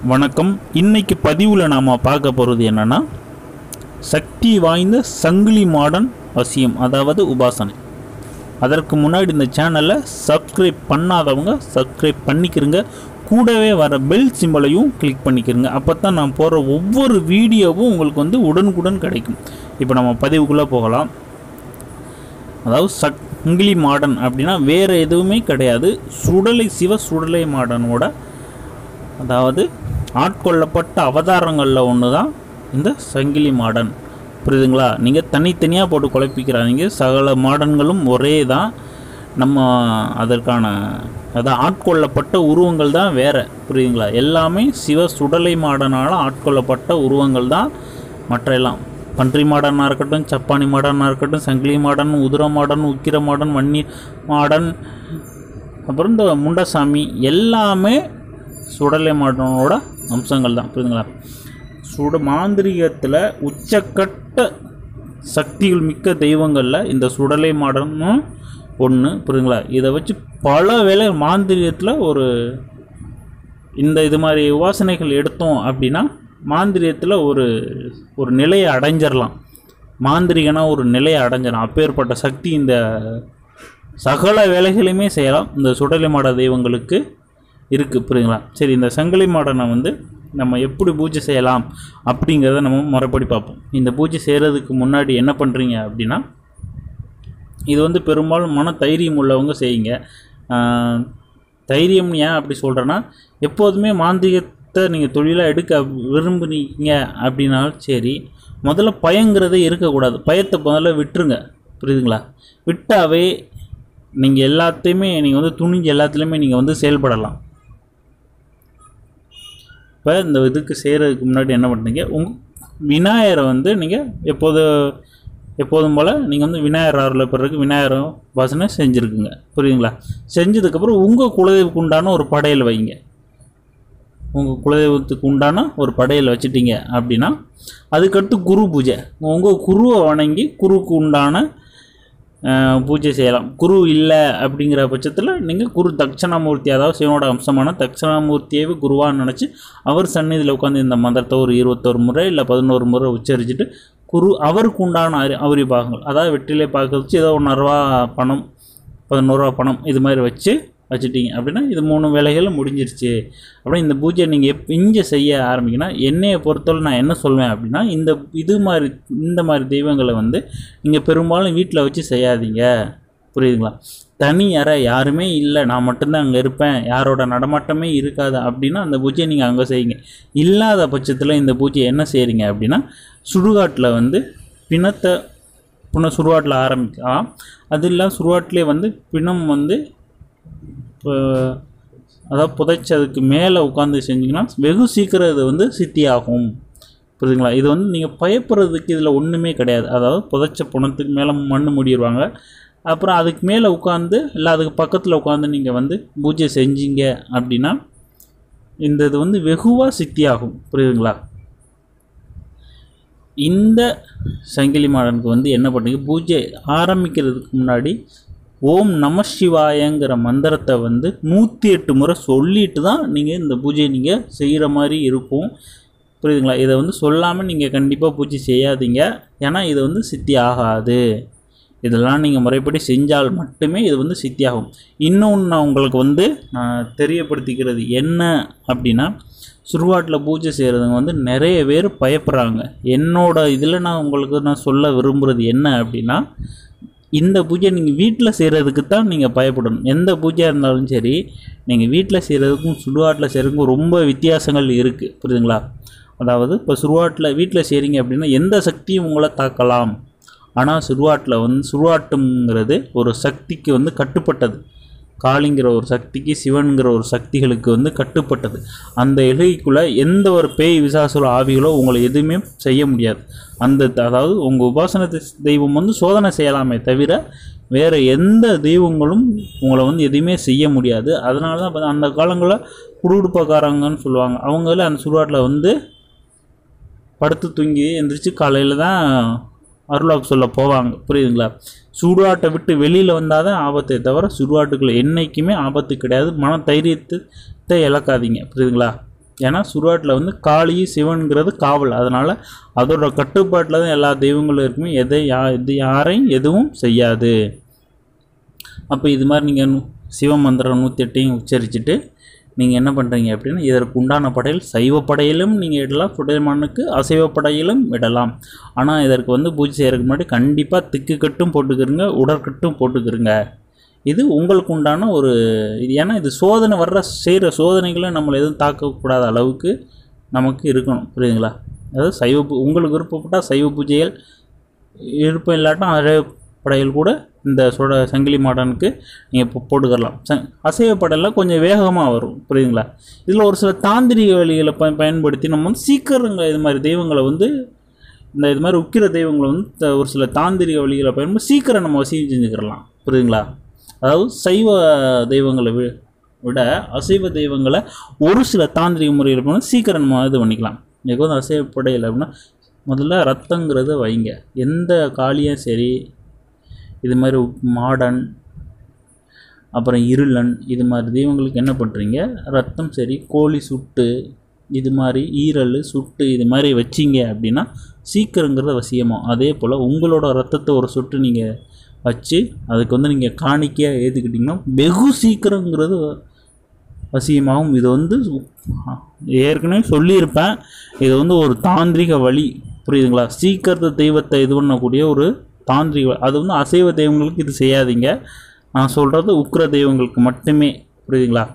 வணக்கம் இன்னைக்கு பதிவில் நாம் பார்க்க போகிறது என்னன்னா சக்தி வாய்ந்த சங்கிலி மாடன் வசியம் அதாவது உபாசனை அதற்கு முன்னாடி இந்த சேனலை சப்ஸ்கிரைப் பண்ணாதவங்க சப்ஸ்கிரைப் பண்ணிக்கிறங்க கூடவே வர பெல் சிம்பலையும் கிளிக் பண்ணிக்கிறங்க அப்போ தான் நான் போடுற ஒவ்வொரு வீடியோவும் உங்களுக்கு வந்து உடனுக்குடன் கிடைக்கும் இப்போ நம்ம பதிவுக்குள்ளே போகலாம் அதாவது சங்கிலி மாடன் அப்படின்னா வேறு எதுவுமே கிடையாது சுடலை சிவ சுடலை மாடனோட அதாவது ஆட்கொள்ளப்பட்ட அவதாரங்களில் ஒன்று தான் இந்த சங்கிலி மாடன் புரியுதுங்களா நீங்கள் தனித்தனியாக போட்டு குழப்பிக்கிறாங்க சகல மாடன்களும் ஒரே தான் நம்ம அதற்கான அதான் ஆட்கொள்ளப்பட்ட உருவங்கள் தான் வேறு புரியுதுங்களா எல்லாமே சிவ சுடலை மாடனால் ஆட்கொள்ளப்பட்ட உருவங்கள் தான் மற்ற எல்லாம் பன்றி மாடனாக இருக்கட்டும் சப்பானி மாடனாக இருக்கட்டும் சங்கிலி மாடன் உதிர மாடன் உக்கிர மாடன் வன்னி மாடன் அப்புறம் இந்த முண்டசாமி எல்லாமே சுடலை மாடனோட அம்சங்கள் தான் புரியுதுங்களா சுட மாந்திரிகத்தில் உச்சக்கட்ட சக்திகள் மிக்க தெய்வங்களில் இந்த சுடலை மாடனும் ஒன்று புரியுதுங்களா இதை வச்சு பல வேலை மாந்திரியத்தில் ஒரு இந்த இது மாதிரி உபாசனைகள் எடுத்தோம் அப்படின்னா மாந்திரியத்தில் ஒரு ஒரு நிலையை அடைஞ்சிடலாம் மாந்திரிகனா ஒரு நிலையை அடைஞ்சிடலாம் அப்பேற்பட்ட சக்தி இந்த சகல வேலைகளையுமே செய்யலாம் இந்த சுடலை மாட தெய்வங்களுக்கு இருக்குது புரியுங்களா சரி இந்த சங்கிலி மாடனை வந்து நம்ம எப்படி பூஜை செய்யலாம் அப்படிங்கிறத நம்ம முறைப்படி பார்ப்போம் இந்த பூஜை செய்கிறதுக்கு முன்னாடி என்ன பண்ணுறீங்க அப்படின்னா இது வந்து பெரும்பாலும் மன தைரியம் உள்ளவங்க செய்யுங்க ஆஹ், தைரியம் ஏன் அப்படி சொல்கிறேன்னா எப்போதுமே மாந்திரிகத்தை நீங்கள் தொழிலாக எடுக்க விரும்புனீங்க அப்படின்னாலும் சரி முதல்ல பயங்கிறதே இருக்கக்கூடாது பயத்தை முதல்ல விட்டுருங்க புரியுதுங்களா விட்டாவே நீங்கள் எல்லாத்தையுமே நீங்கள் வந்து துணிஞ்சு எல்லாத்துலேயுமே நீங்கள் வந்து செயல்படலாம் இப்போ இந்த இதுக்கு செய்கிறதுக்கு முன்னாடி என்ன பண்ணுறீங்க உங்கள் விநாயகரை வந்து நீங்கள் எப்போது எப்போதும் போல் நீங்கள் வந்து விநாயகர் ஆறில் பிறகு விநாயகர் வாசனை செஞ்சுருக்குங்க புரியுதுங்களா செஞ்சதுக்கப்புறம் உங்கள் குலதெய்வத்துக்கு உண்டான ஒரு படையல் வைங்க உங்கள் குலதெய்வத்துக்கு உண்டான ஒரு படையல் வச்சிட்டீங்க அப்படின்னா அதுக்கடுத்து குரு பூஜை உங்கள் குருவை வணங்கி குருவுக்கு உண்டான அஹ், பூஜை செய்யலாம் குரு இல்லை அப்படிங்கிற பட்சத்தில் நீங்கள் குரு தட்சணாமூர்த்தி அதாவது சிவனோட அம்சமான தட்சணாமூர்த்தியவே குருவான்னு நினச்சி அவர் சந்நிதியில் உட்காந்து இந்த மந்திரத்தை ஒரு இருபத்தொரு முறை இல்லை பதினோரு முறை உச்சரிச்சுட்டு குரு அவருக்கு உண்டான அரி அவுரி பாகங்கள் அதாவது வெற்றிலை பார்க்க வச்சு ஏதோ ஒன்றரை பணம் பதினோருவா பணம் இது மாதிரி வச்சு வச்சுட்டீங்க அப்படின்னா இது மூணு வேலைகளும் முடிஞ்சிருச்சு அப்படின்னா இந்த பூஜை நீங்கள் எப் இங்கே செய்ய ஆரம்பிங்கன்னா என்னையை பொறுத்தவரை நான் என்ன சொல்வேன் அப்படின்னா இந்த இது மாதிரி இந்த மாதிரி தெய்வங்களை வந்து நீங்கள் பெரும்பாலும் வீட்டில் வச்சு செய்யாதீங்க புரியுதுங்களா தனி அறை யாருமே இல்லை நான் மட்டும்தான் அங்கே இருப்பேன் யாரோட நடமாட்டமே இருக்காது அப்படின்னா அந்த பூஜையை நீங்கள் அங்கே செய்யுங்க இல்லாத பட்சத்தில் இந்த பூஜையை என்ன செய்கிறீங்க அப்படின்னா சுடுகாட்டில் வந்து பிணத்தை புன சுடுகாட்டில் ஆரம்பிக்கலாம் அது இல்லாமல் சுடுகாட்டிலே வந்து பிணம் வந்து இப்போ அதாவது புதைச்சதுக்கு மேலே உட்காந்து செஞ்சிங்கன்னா வெகு சீக்கிரம் இது வந்து சித்தியாகும் புரியுதுங்களா இது வந்து நீங்கள் பயப்படுறதுக்கு இதில் ஒன்றுமே கிடையாது அதாவது புதைச்ச புணத்துக்கு மேலே மண் மூடிடுவாங்க அப்புறம் அதுக்கு மேலே உட்காந்து இல்லை அதுக்கு பக்கத்தில் உட்காந்து நீங்கள் வந்து பூஜை செஞ்சீங்க அப்படின்னா இந்த இது வந்து வெகுவாக சித்தியாகும் புரியுதுங்களா இந்த சங்கிலி மாடனுக்கு வந்து என்ன பண்ணுறீங்க பூஜை ஆரம்பிக்கிறதுக்கு முன்னாடி ஓம் நம சிவாயங்கிற மந்திரத்தை வந்து நூற்றி எட்டு முறை சொல்லிட்டு தான் நீங்கள் இந்த பூஜையை நீங்கள் செய்கிற மாதிரி இருக்கும் புரியுதுங்களா இதை வந்து சொல்லாமல் நீங்கள் கண்டிப்பாக பூஜை செய்யாதீங்க ஏன்னா இது வந்து சித்தி ஆகாது இதெல்லாம் நீங்கள் முறைப்படி செஞ்சால் மட்டுமே இது வந்து சித்தியாகும் இன்னொன்று நான் உங்களுக்கு வந்து நான் தெரியப்படுத்திக்கிறது என்ன அப்படின்னா சுடுகாட்டில் பூஜை செய்கிறவங்க வந்து நிறைய பேர் பயப்படுறாங்க என்னோட இதில் நான் உங்களுக்கு நான் சொல்ல விரும்புகிறது என்ன அப்படின்னா இந்த பூஜை நீங்கள் வீட்டில் செய்கிறதுக்கு தான் நீங்கள் பயப்படணும் எந்த பூஜையாக இருந்தாலும் சரி நீங்கள் வீட்டில் செய்கிறதுக்கும் சுடுகாட்டில் செய்கிறதுக்கும் ரொம்ப வித்தியாசங்கள் இருக்குது புரியுதுங்களா அதாவது இப்போ சுடுகாட்டில் வீட்டில் செய்கிறீங்க அப்படின்னா எந்த சக்தியும் உங்களை தாக்கலாம் ஆனால் சுடுகாட்டில் வந்து சுடுகாட்டுங்கிறது ஒரு சக்திக்கு வந்து கட்டுப்பட்டது காளிங்கிற ஒரு சக்திக்கு சிவன்கிற ஒரு சக்திகளுக்கு வந்து கட்டுப்பட்டது அந்த எல்கைக்குள்ளே எந்த ஒரு பேய் விசாசுர ஆவிகளோ உங்களை எதுவுமே செய்ய முடியாது அந்த அதாவது உங்கள் உபாசன தெ- தெய்வம் வந்து சோதனை செய்யலாமே தவிர வேறு எந்த தெய்வங்களும் உங்களை வந்து எதுவுமே செய்ய முடியாது அதனால தான் இப்ப அந்த காலங்களில் குடுகுடுப்பக்காரங்கன்னு சொல்லுவாங்க அவங்கள அந்த சுடுகாட்டில் வந்து படுத்து தூங்கி எந்திரிச்சு காலையில் தான் அருளாக்கு சொல்ல போவாங்க புரியுதுங்களா சுடுகாட்டை விட்டு வெளியில் வந்தால் தான் ஆபத்தே தவிர சுடுகாட்டுக்குள்ள என்றைக்குமே ஆபத்து கிடையாது மன தைரியத்தை இழக்காதீங்க புரியுதுங்களா ஏன்னா சுடுகாட்டில் வந்து காளி சிவன்கிறது காவல் அதனால் அதோட கட்டுப்பாட்டில் தான் எல்லா தெய்வங்களும் இருக்குமே எதை யா இது யாரையும் எதுவும் செய்யாது அப்போ இது மாதிரி நீங்கள் சிவ மந்திரம் நூற்றி எட்டையும் உச்சரிச்சுட்டு நீங்கள் என்ன பண்ணுறீங்க அப்படின்னா இதற்கு உண்டான படையல் சைவ படையலும் நீங்கள் இடலாம் சுடமானுக்கு அசைவ படையலும் இடலாம் ஆனால் இதற்கு வந்து பூஜை செய்கிறதுக்கு முன்னாடி கண்டிப்பாக திக்கு கட்டும் போட்டுக்கிறங்க உடற்கட்டும் போட்டுக்கிறங்க இது உங்களுக்கு உண்டான ஒரு இது ஏன்னா இது சோதனை வர்ற செய்கிற சோதனைகளை நம்மளை எதுவும் தாக்கக்கூடாத அளவுக்கு நமக்கு இருக்கணும் புரியுதுங்களா அதாவது சைவ பூ உங்களுக்கு விருப்பப்பட்டால் சைவ பூஜைகள் விருப்பம் இல்லாட்டும் அசைவ படையல் கூட இந்த சுட சங்கிலி மாடனுக்கு நீங்கள் இப்போ போட்டுக்கலாம் ச அசைவ படையெல்லாம் கொஞ்சம் வேகமாக வரும் புரியுதுங்களா இதில் ஒரு சில தாந்திரிக வழிகளை ப பயன்படுத்தி நம்ம வந்து சீக்கிரங்க இது மாதிரி தெய்வங்களை வந்து இந்த இது மாதிரி உக்கிர தெய்வங்களை வந்து த- ஒரு சில தாந்திரிக வழிகளை பயன்படுத்தி சீக்கிரம் நம்ம வசியம் செஞ்சுக்கிறலாம் புரியுதுங்களா அதாவது சைவ தெய்வங்களை வி விட அசைவ தெய்வங்களை ஒரு சில தாந்திரிக முறையில் பண்ணி சீக்கிரம் நம்ம இது பண்ணிக்கலாம் எனக்கு வந்து அசைவ படையல் அப்படின்னா முதல்ல ரத்தங்கிறத வைங்க எந்த காளியும் சரி இது மாதிரி மாடன் அப்புறம் இருளன் இது மாதிரி தெய்வங்களுக்கு என்ன பண்ணுறீங்க ரத்தம் சரி கோழி சுட்டு இது மாதிரி ஈரல் சுட்டு இது மாதிரி வச்சிங்க அப்படின்னா சீக்கிரங்கிறத வசியமாகும் அதே போல் உங்களோட ரத்தத்தை ஒரு சொட்டு நீங்கள் வச்சு அதுக்கு வந்து நீங்கள் காணிக்கையாக ஏற்றுக்கிட்டிங்கன்னா வெகு சீக்கிரங்கிறது வசியமாகும் இது வந்து ஏற்கனவே சொல்லியிருப்பேன் இது வந்து ஒரு தாந்திரிக வழி புரியுதுங்களா சீக்கிரத்தை தெய்வத்தை இது பண்ணக்கூடிய ஒரு தாந்திரிக வ- அது வந்து அசைவ தெய்வங்களுக்கு இது செய்யாதீங்க நான் சொல்கிறது உக்கிர தெய்வங்களுக்கு மட்டுமே புரியுதுங்களா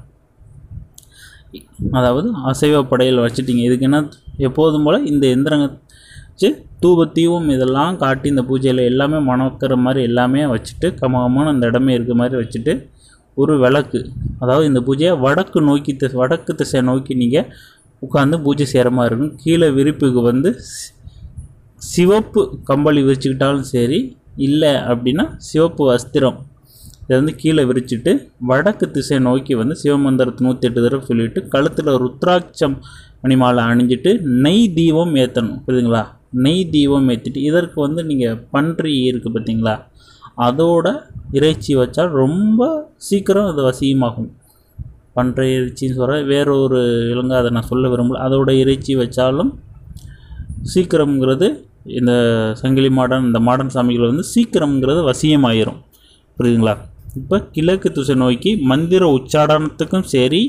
அதாவது அசைவ படையல் வச்சுட்டீங்க இதுக்கு என்ன எப்போதும் போல் இந்த எந்திரங்க வச்சு தூபத்தீவும் இதெல்லாம் காட்டி இந்த பூஜையில் எல்லாமே மணக்கிற மாதிரி எல்லாமே வச்சுட்டு கமகமான அந்த இடமே இருக்க மாதிரி வச்சுட்டு ஒரு விளக்கு அதாவது இந்த பூஜையை வடக்கு நோக்கி திசை வடக்கு திசை நோக்கி நீங்கள் உட்காந்து பூஜை செய்கிற மாதிரி இருக்கும் கீழே விரிப்புக்கு வந்து சி- சிவப்பு கம்பளி விரிச்சுக்கிட்டாலும் சரி இல்லை அப்படின்னா சிவப்பு வஸ்திரம் இதை வந்து கீழே விரிச்சிட்டு வடக்கு திசை நோக்கி வந்து சிவமந்திரத்தை நூற்றி எட்டு தடவை சொல்லிட்டு கழுத்தில் ருத்ராட்சம் மணிமாலை அணிஞ்சிட்டு நெய் தீபம் ஏற்றணும் புரியுதுங்களா நெய் தீபம் ஏற்றிட்டு இதற்கு வந்து நீங்கள் பன்றி இருக்குது பார்த்தீங்களா அதோட இறைச்சி வச்சால் ரொம்ப சீக்கிரம் அது வசியமாகும் பன்றி இறைச்சின்னு சொல்கிற வேற ஒரு விலங்கு அதை நான் சொல்ல விரும்பல அதோட இறைச்சி வச்சாலும் சீக்கிரம்ங்கிறது இந்த சங்கிலி மாடன் இந்த மாடன் சாமிகள் வந்து சீக்கிரம்ங்கிறது வசியமாயிரும் புரியுதுங்களா இப்போ கிழக்கு திசை நோக்கி மந்திர உச்சாடனத்துக்கும் சரி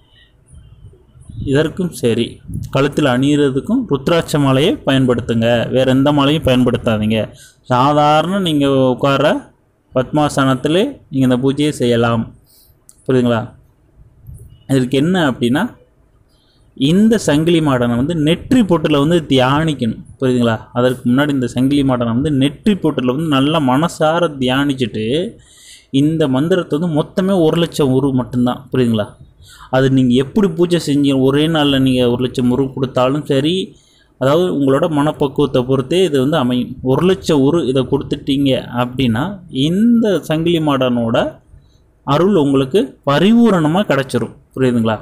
இதற்கும் சரி கழுத்தில் அணியிறதுக்கும் ருத்ராட்ச மாலையை பயன்படுத்துங்க வேறு எந்த மாலையும் பயன்படுத்தாதீங்க சாதாரண நீங்கள் உட்கார பத்மாசனத்திலே நீங்கள் இந்த பூஜையை செய்யலாம் புரியுதுங்களா இதற்கு என்ன அப்படின்னா இந்த சங்கிலி மாடனை வந்து நெற்றி பொட்டில் வந்து தியானிக்கணும் புரியுதுங்களா அதற்கு முன்னாடி இந்த சங்கிலி மாடனை வந்து நெற்றி பொட்டில் வந்து நல்லா மனசார தியானிச்சுட்டு இந்த மந்திரத்தை வந்து மொத்தமே ஒரு லட்சம் உரு மட்டும்தான் புரியுதுங்களா அது நீங்கள் எப்படி பூஜை செஞ்சு ஒரே நாளில் நீங்கள் ஒரு லட்சம் உரு கொடுத்தாலும் சரி அதாவது உங்களோட மனப்பக்குவத்தை பொறுத்தே இது வந்து அமையும் ஒரு லட்சம் உரு இதை கொடுத்துட்டீங்க அப்படின்னா இந்த சங்கிலி மாடனோட அருள் உங்களுக்கு பரிபூரணமாக கிடச்சிரும் புரியுதுங்களா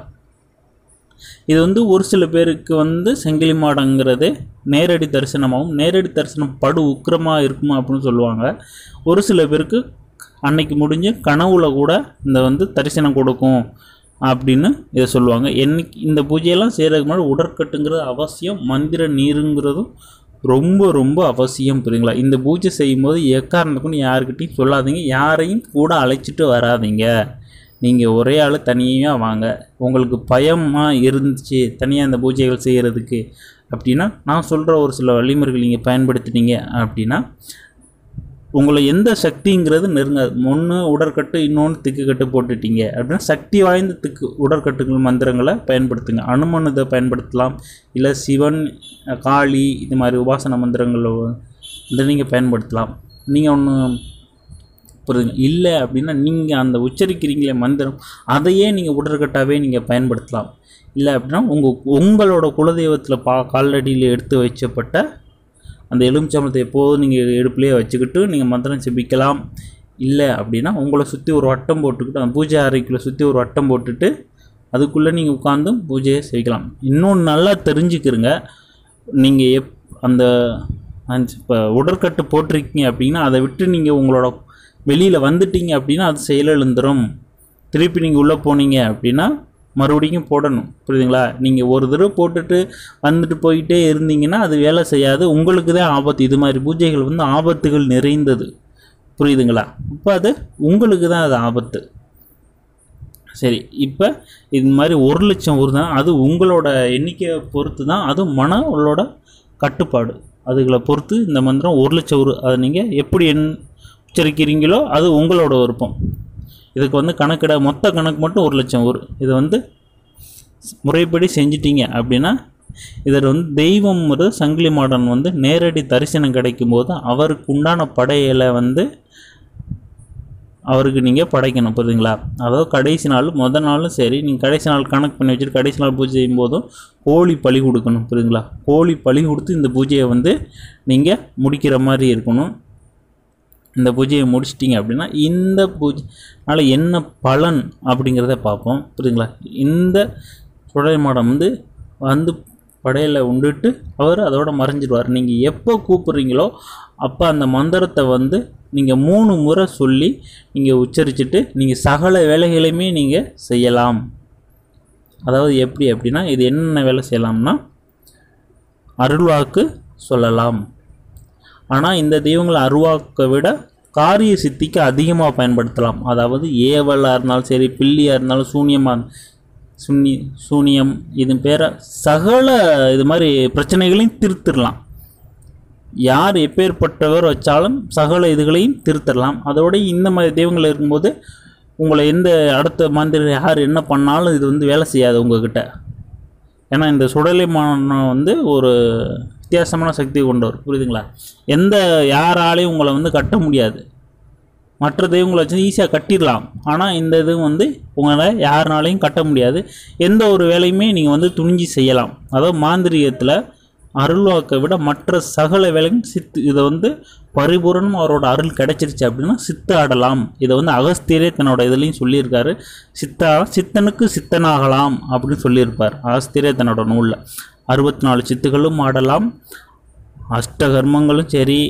இது வந்து ஒரு சில பேருக்கு வந்து செங்கிலி மாடங்கிறது நேரடி தரிசனமாகவும் நேரடி தரிசனம் படு உக்கிரமாக இருக்குமா அப்படின்னு சொல்லுவாங்க ஒரு சில பேருக்கு அன்னைக்கு முடிஞ்சு கனவுல கூட இந்த வந்து தரிசனம் கொடுக்கும் அப்படின்னு இதை சொல்லுவாங்க என்னைக்கு இந்த பூஜையெல்லாம் செய்கிறதுக்கு முன்னாடி உடற்கட்டுங்கிறது அவசியம் மந்திர நீருங்கிறதும் ரொம்ப ரொம்ப அவசியம் புரியுங்களா இந்த பூஜை செய்யும்போது எக்காரணத்துக்கும் யாருக்கிட்டையும் சொல்லாதீங்க யாரையும் கூட அழைச்சிட்டு வராதீங்க நீங்கள் ஒரே ஆள் தனியாக வாங்க உங்களுக்கு பயமாக இருந்துச்சு தனியாக இந்த பூஜைகள் செய்கிறதுக்கு அப்படின்னா நான் சொல்கிற ஒரு சில வழிமுறைகள் நீங்கள் பயன்படுத்தினீங்க அப்படின்னா உங்களை எந்த சக்திங்கிறது நெருங்காது ஒன்று உடற்கட்டு இன்னொன்று திக்குக்கட்டு போட்டுட்டீங்க அப்படின்னா சக்தி வாய்ந்த திக்கு உடற்கட்டுகள் மந்திரங்களை பயன்படுத்துங்க அனுமன் இதை பயன்படுத்தலாம் இல்லை சிவன் காளி இது மாதிரி உபாசன மந்திரங்கள் இதை நீங்கள் பயன்படுத்தலாம் நீங்கள் ஒன்று புரியுதுங்க இல்லை அப்படின்னா நீங்கள் அந்த உச்சரிக்கிறீங்களே மந்திரம் அதையே நீங்கள் உடற்கட்டாவே நீங்கள் பயன்படுத்தலாம் இல்லை அப்படின்னா உங்கள் உங்களோட குலதெய்வத்தில் பா காலடியில் எடுத்து வைக்கப்பட்ட அந்த எலுமிச்சம்பழத்தை எப்போதும் நீங்கள் எடுப்புலேயே வச்சுக்கிட்டு நீங்கள் மந்திரம் செபிக்கலாம் இல்லை அப்படின்னா உங்களை சுற்றி ஒரு வட்டம் போட்டுக்கிட்டு அந்த பூஜை அறைக்குள்ளே சுற்றி ஒரு வட்டம் போட்டுட்டு அதுக்குள்ளே நீங்கள் உட்காந்து பூஜையை செய்யலாம் இன்னொன்று நல்லா தெரிஞ்சுக்கிறங்க நீங்கள் எப் அந்த இப்போ உடற்கட்டு போட்டிருக்கீங்க அப்படின்னா அதை விட்டு நீங்கள் உங்களோட வெளியில் வந்துட்டீங்க அப்படின்னா அது செயலிழந்துரும் திருப்பி நீங்கள் உள்ளே போனீங்க அப்படின்னா மறுபடியும் போடணும் புரியுதுங்களா நீங்கள் ஒரு தடவை போட்டுட்டு வந்துட்டு போயிட்டே இருந்தீங்கன்னா அது வேலை செய்யாது உங்களுக்கு தான் ஆபத்து இது மாதிரி பூஜைகள் வந்து ஆபத்துகள் நிறைந்தது புரியுதுங்களா இப்போ அது உங்களுக்கு தான் அது ஆபத்து சரி இப்போ இது மாதிரி ஒரு லட்சம் ஒரு தான் அது உங்களோட எண்ணிக்கையை பொறுத்து தான் அது மன உள்ளோட கட்டுப்பாடு அதுகளை பொறுத்து இந்த மந்திரம் ஒரு லட்சம் ஒரு அதை நீங்கள் எப்படி எண் உச்சரிக்கிறீங்களோ அது உங்களோட விருப்பம் இதுக்கு வந்து கணக்கிட மொத்த கணக்கு மட்டும் ஒரு லட்சம் ஒரு இது வந்து முறைப்படி செஞ்சிட்டீங்க அப்படின்னா இதில் வந்து தெய்வம் ஒரு சங்கிலி மாடன் வந்து நேரடி தரிசனம் கிடைக்கும்போது அவருக்கு உண்டான படையலை வந்து அவருக்கு நீங்கள் படைக்கணும் புரியுதுங்களா அதாவது கடைசி நாள் முதல் நாளும் சரி நீங்கள் கடைசி நாள் கணக்கு பண்ணி வச்சுட்டு கடைசி நாள் பூஜை செய்யும் போதும் கோழி பலி கொடுக்கணும் புரியுதுங்களா கோழி பலி கொடுத்து இந்த பூஜையை வந்து நீங்கள் முடிக்கிற மாதிரி இருக்கணும் இந்த பூஜையை முடிச்சிட்டிங்க அப்படின்னா இந்த பூஜைனால என்ன பலன் அப்படிங்கிறத பார்ப்போம் புரியுதுங்களா இந்த சுடலை மாடம் வந்து வந்து படையலை உண்டுட்டு அவர் அதோட மறைஞ்சிடுவார் நீங்கள் எப்போ கூப்பிட்றீங்களோ அப்போ அந்த மந்திரத்தை வந்து நீங்கள் மூணு முறை சொல்லி நீங்கள் உச்சரிச்சுட்டு நீங்கள் சகல வேலைகளையுமே நீங்கள் செய்யலாம் அதாவது எப்படி அப்படின்னா இது என்னென்ன வேலை செய்யலாம்னா அருள்வாக்கு சொல்லலாம் ஆனால் இந்த தெய்வங்களை அருவாக்கை விட காரிய சித்திக்கு அதிகமாக பயன்படுத்தலாம் அதாவது ஏவலாக இருந்தாலும் சரி பில்லியாக இருந்தாலும் சூனியமாக சுன்னி சூனியம் இது பேர சகல இது மாதிரி பிரச்சனைகளையும் திருத்திடலாம் யார் எப்பேற்பட்டவர் வச்சாலும் சகல இதுகளையும் திருத்திடலாம் அதோட இந்த மாதிரி தெய்வங்கள் இருக்கும்போது உங்களை எந்த அடுத்த மந்திரி யார் என்ன பண்ணாலும் இது வந்து வேலை செய்யாது உங்ககிட்ட ஏன்னா இந்த சுடலை மானம் வந்து ஒரு வித்தியாசமான சக்தி கொண்டவர் புரியுதுங்களா எந்த யாராலையும் உங்களை வந்து கட்ட முடியாது மற்ற தெய்வங்களை வச்சு ஈஸியாக கட்டிடலாம் ஆனால் இந்த இது வந்து உங்களை யாருனாலையும் கட்ட முடியாது எந்த ஒரு வேலையுமே நீங்கள் வந்து துணிஞ்சு செய்யலாம் அதாவது மாந்திரிகத்தில் அருள்வாக்கை விட மற்ற சகல வேலையும் சித்து இதை வந்து பரிபூரணம் அவரோட அருள் கிடைச்சிருச்சு அப்படின்னா சித்த ஆடலாம் இதை வந்து அகஸ்தியரே தன்னோட இதுலேயும் சொல்லியிருக்காரு சித்தா சித்தனுக்கு சித்தனாகலாம் அப்படின்னு சொல்லியிருப்பார் அகஸ்தியரே தன்னோட நூலில் அறுபத்தி நாலு சித்துகளும் ஆடலாம் அஷ்டகர்மங்களும் சரி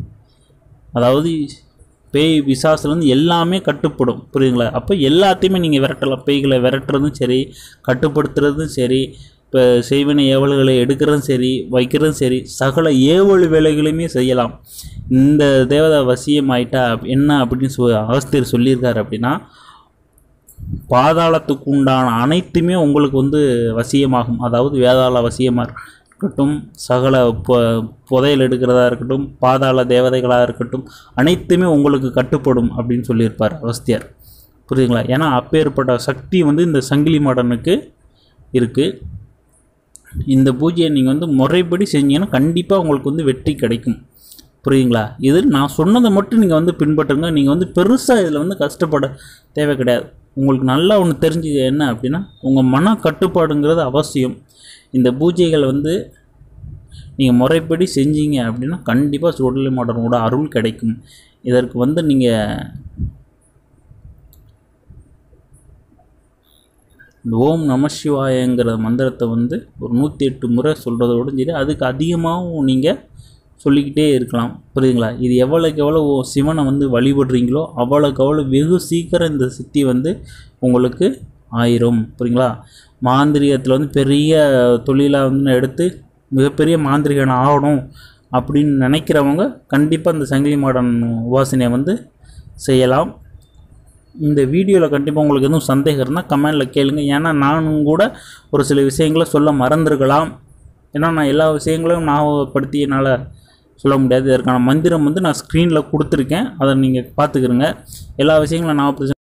அதாவது பேய் பிசாசுலேருந்து எல்லாமே கட்டுப்படும் புரியுதுங்களா அப்போ எல்லாத்தையுமே நீங்கள் விரட்டலாம் பேய்களை விரட்டுறதும் சரி கட்டுப்படுத்துறதும் சரி இப்போ செய்வினை ஏவல்களை எடுக்கிறதும் சரி வைக்கிறதும் சரி சகல ஏவல் வேலைகளையுமே செய்யலாம் இந்த தேவதை வசியம் ஆயிட்டா என்ன அப்படின்னு சொ அகஸ்தியர் சொல்லியிருக்காரு அப்படின்னா பாதாளத்துக்கு உண்டான அனைத்துமே உங்களுக்கு வந்து வசியமாகும் அதாவது வேதாள வசியமாக இருக்கட்டும் சகல பொ புதையல் எடுக்கிறதா இருக்கட்டும் பாதாள தேவதைகளாக இருக்கட்டும் அனைத்துமே உங்களுக்கு கட்டுப்படும் அப்படின்னு சொல்லியிருப்பார் அகஸ்தியர் புரியுதுங்களா ஏன்னா அப்பேற்பட்ட சக்தி வந்து இந்த சங்கிலி மாடனுக்கு இருக்குது இந்த பூஜையை நீங்கள் வந்து முறைப்படி செஞ்சீங்கன்னா கண்டிப்பாக உங்களுக்கு வந்து வெற்றி கிடைக்கும் புரியுதுங்களா இது நான் சொன்னதை மட்டும் நீங்கள் வந்து பின்பற்றுங்க நீங்கள் வந்து பெருசாக இதில் வந்து கஷ்டப்பட தேவை கிடையாது உங்களுக்கு நல்லா ஒன்று தெரிஞ்சு என்ன அப்படின்னா உங்கள் மன கட்டுப்பாடுங்கிறது அவசியம் இந்த பூஜைகளை வந்து நீங்கள் முறைப்படி செஞ்சீங்க அப்படின்னா கண்டிப்பாக சுடலை மாடனோட அருள் கிடைக்கும் இதற்கு வந்து நீங்கள் இந்த ஓம் நம சிவாயங்கிற மந்திரத்தை வந்து ஒரு நூற்றி எட்டு முறை சொல்கிறதோட சரி அதுக்கு அதிகமாகவும் நீங்கள் சொல்லிக்கிட்டே இருக்கலாம் புரியுதுங்களா இது எவ்வளோக்கு எவ்வளோ ஓ சிவனை வந்து வழிபடுறீங்களோ அவ்வளோக்கு அவ்வளோ வெகு சீக்கிரம் இந்த சித்தி வந்து உங்களுக்கு ஆயிரும் புரியுங்களா மாந்திரிகத்தில் வந்து பெரிய தொழிலாக வந்து எடுத்து மிகப்பெரிய மாந்திரிகன் ஆகணும் அப்படின்னு நினைக்கிறவங்க கண்டிப்பாக இந்த சங்கிலி மாடன் உபாசனையை வந்து செய்யலாம் இந்த வீடியோவில் கண்டிப்பாக உங்களுக்கு எதுவும் சந்தேகம் இருந்தால் கமெண்டில் கேளுங்க ஏன்னா நானும் கூட ஒரு சில விஷயங்களை சொல்ல மறந்துருக்கலாம் ஏன்னா நான் எல்லா விஷயங்களையும் ஞாபகப்படுத்தி என்னால் சொல்ல முடியாது இதற்கான மந்திரம் வந்து நான் ஸ்க்ரீனில் கொடுத்துருக்கேன் அதை நீங்கள் பார்த்துக்கிறங்க எல்லா விஷயங்களும் ஞாபகப்படுத்தி